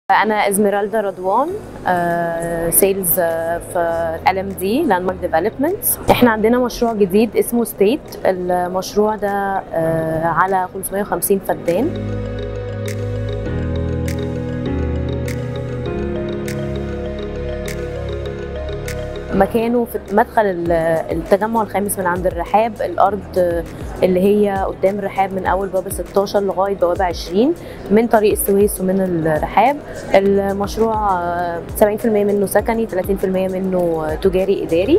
انا ازميرالدا رضوان سيلز في ال ام دي لاند مارك ديفلوبمنت احنا عندنا مشروع جديد اسمه ستيت المشروع ده آه، على 550 فدان مكانه في مدخل ال- التجمع الخامس من عند الرحاب الارض اللي هي قدام الرحاب من اول بوابه 16 لغايه بوابه 20 من طريق السويس ومن الرحاب المشروع آه، 70% منه سكني 30% منه تجاري اداري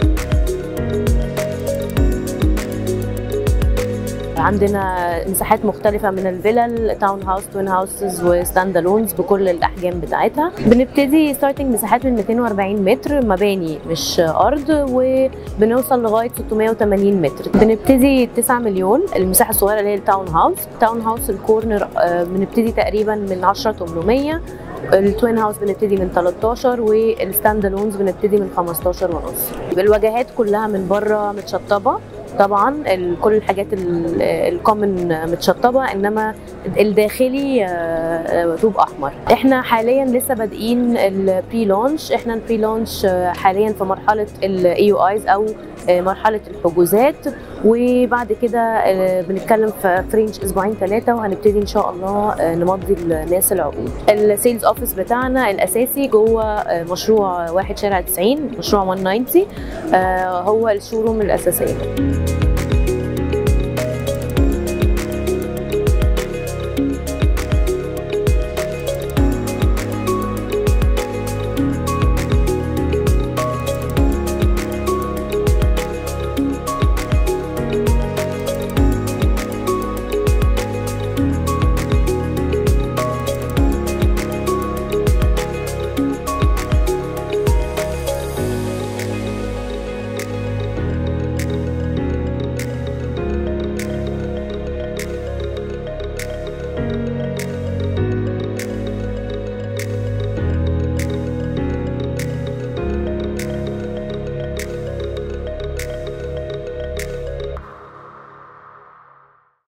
عندنا مساحات مختلفة من الفلل تاون هاوس توين هاوسز وستاند الونز بكل الأحجام بتاعتها بنبتدي ستارتنج مساحات من 240 متر مباني مش أرض وبنوصل لغاية 680 متر بنبتدي 9 مليون المساحة الصغيرة اللي هي التاون هاوس التاون هاوس الكورنر آه، بنبتدي تقريبا من 10 800 التوين هاوس بنبتدي من 13 والستاند الونز بنبتدي من 15 ونص الواجهات كلها من بره متشطبه طبعا ال- كل الحاجات ال- الكومن متشطبه انما الداخلي آه، آه، طوب احمر احنا حاليا لسه بادئين البري لونش احنا البري لونش آه، حاليا في مرحله الاي يو ايز او آه، مرحله الحجوزات وبعد كده آه، بنتكلم في فرنج اسبوعين ثلاثه وهنبتدي ان شاء الله آه، نمضي الناس العقود السيلز اوفيس بتاعنا الاساسي جوه آه، مشروع واحد شارع 90 مشروع 190 آه، هو الشوروم الاساسيه